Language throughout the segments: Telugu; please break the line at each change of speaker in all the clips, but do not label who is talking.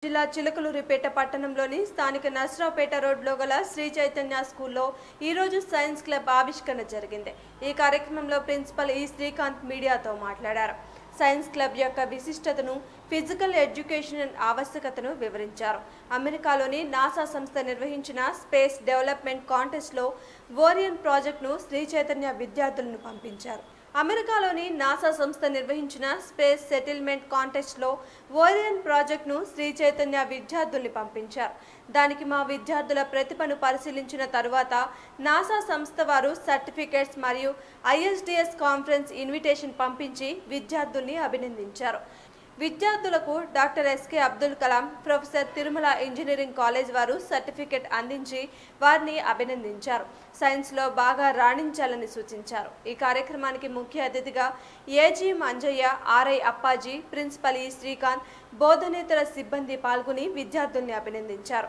జిల్లా చిలకలూరిపేట పట్టణంలోని స్థానిక నర్సరావుపేట రోడ్లో గల శ్రీ చైతన్య స్కూల్లో ఈరోజు సైన్స్ క్లబ్ ఆవిష్కరణ జరిగింది ఈ కార్యక్రమంలో ప్రిన్సిపల్ ఈ శ్రీకాంత్ మీడియాతో మాట్లాడారు సైన్స్ క్లబ్ యొక్క విశిష్టతను ఫిజికల్ ఎడ్యుకేషన్ ఆవశ్యకతను వివరించారు అమెరికాలోని నాసా సంస్థ నిర్వహించిన స్పేస్ డెవలప్మెంట్ కాంటెస్ట్లో ఓరియన్ ప్రాజెక్టును శ్రీ చైతన్య విద్యార్థులను పంపించారు అమెరికాలోని నాసా సంస్థ నిర్వహించిన స్పేస్ సెటిల్మెంట్ కాంటెస్ట్లో ఓరియన్ ప్రాజెక్టును శ్రీ చైతన్య విద్యార్థుల్ని పంపించారు దానికి మా విద్యార్థుల ప్రతిభను పరిశీలించిన తరువాత నాసా సంస్థ వారు సర్టిఫికేట్స్ మరియు ఐఎస్డిఎస్ కాన్ఫరెన్స్ ఇన్విటేషన్ పంపించి విద్యార్థుల్ని అభినందించారు విద్యార్థులకు doctor SK Abdul Kalam professor Tirumala engineering college వారు సర్టిఫికెట్ అందించి వారిని అభినందించారు సైన్స్లో బాగా రాణించాలని సూచించారు ఈ కార్యక్రమానికి ముఖ్య అతిథిగా AG Manjaiah RI Appaji principal ఈ శ్రీకాంత్ బోధనేతర సిబ్బంది పాల్గొని విద్యార్థుల్ని అభినందించారు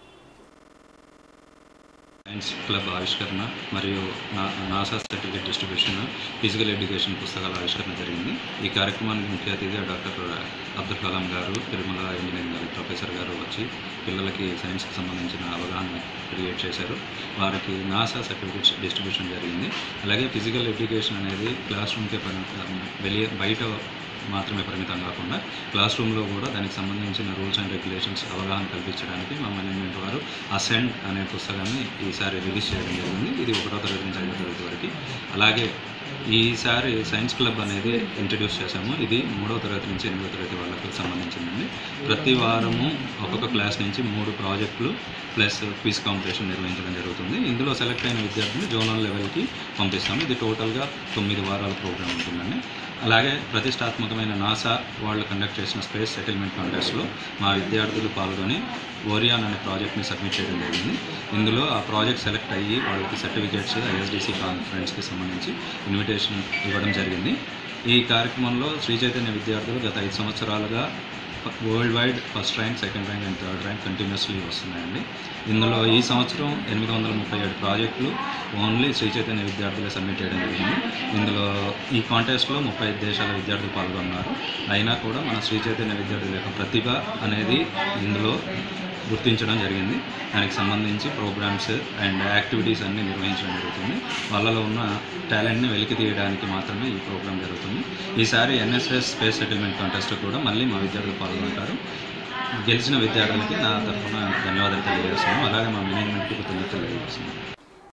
సైన్స్ క్లబ్ ఆవిష్కరణ మరియు నా NASA certificate distribution physical education పుస్తకాల ఆవిష్కరణ జరిగింది ఈ కార్యక్రమానికి ముఖ్య అతిథిగా డాక్టర్ అబ్దుల్ కలాం గారు తిరుమల ఇంజనీరింగ్ గారు ప్రొఫెసర్ గారు వచ్చి పిల్లలకి సైన్స్కి సంబంధించిన అవగాహన క్రియేట్ చేశారు వారికి నాసా సర్టిఫికేట్స్ డిస్ట్రిబ్యూషన్ జరిగింది అలాగే ఫిజికల్ ఎడ్యుకేషన్ అనేది క్లాస్ రూమ్కే వెళ్ళి బయట మాత్రమే పరిమితం కాకుండా క్లాస్ రూమ్లో కూడా దానికి సంబంధించిన రూల్స్ అండ్ రెగ్యులేషన్స్ అవగాహన కల్పించడానికి మా మేనేజ్మెంట్ వారు అసెండ్ అనే పుస్తకాన్ని ఈసారి రిలీజ్ చేయడం జరిగింది ఇది ఒకటో తరగతి నుంచి ఐదో తరగతి వరకు అలాగే ఈసారి సైన్స్ క్లబ్ అనేది ఇంట్రడ్యూస్ చేశాము ఇది మూడో తరగతి నుంచి ఎనిమిదో తరగతి వాళ్ళకి సంబంధించిందండి ప్రతి వారము ఒక్కొక్క క్లాస్ నుంచి మూడు ప్రాజెక్టులు ప్లస్ క్విజ్ కాంపిటీషన్ నిర్వహించడం జరుగుతుంది ఇందులో సెలెక్ట్ అయిన విద్యార్థులు జోనల్ లెవెల్కి పంపిస్తాము ఇది టోటల్గా తొమ్మిది వారాల ప్రోగ్రామ్ ఉంటుందండి అలాగే ప్రతిష్టాత్మకమైన నాసా వాళ్ళు కండక్ట్ చేసిన స్పేస్ సెటిల్మెంట్ కాంటెస్ట్లో మా విద్యార్థులు పాల్గొని ఓరియాన్ అనే ప్రాజెక్ట్ని సబ్మిట్ చేయడం జరిగింది ఇందులో ఆ ప్రాజెక్ట్ సెలెక్ట్ అయ్యి వాళ్ళకి సర్టిఫికేట్స్ ఐఎస్డిసి కాన్ఫరెన్స్కి సంబంధించి ఇన్విటేషన్ ఇవ్వడం జరిగింది ఈ కార్యక్రమంలో శ్రీ చైతన్య విద్యార్థులు గత ఐదు సంవత్సరాలుగా world wide first rank second rank and third rank continuously వస్తున్నాయండి ఇందులో ఈ సంవత్సరం ఎనిమిది వందల ముప్పై ఏడు ప్రాజెక్టులు ఓన్లీ శ్రీ చైతన్య విద్యార్థులే సబ్మిట్ చేయడం జరిగింది ఇందులో ఈ కాంటెస్ట్లో ముప్పై ఐదు దేశాల విద్యార్థులు పాల్గొన్నారు అయినా కూడా మన శ్రీ చైతన్య విద్యార్థుల యొక్క ప్రతిభ అనేది ఇందులో గుర్తించడం జరిగింది దానికి సంబంధించి ప్రోగ్రామ్స్ అండ్ యాక్టివిటీస్ అన్నీ నిర్వహించడం జరుగుతుంది వాళ్ళలో ఉన్న టాలెంట్ని వెలికి తీయడానికి మాత్రమే ఈ ప్రోగ్రామ్ జరుగుతుంది ఈసారి ఎన్ఎస్ఎస్ స్పేస్ సెటిల్మెంట్ కాంటెస్ట్ కూడా మళ్ళీ మా విద్యార్థులు పాల్గొంటారు గెలిచిన విద్యార్థులకి నా తరఫున ధన్యవాదాలు తెలియజేస్తున్నాను అలాగే మా మేనేజ్మెంట్కి కృతజ్ఞతలు తెలియజేస్తున్నాను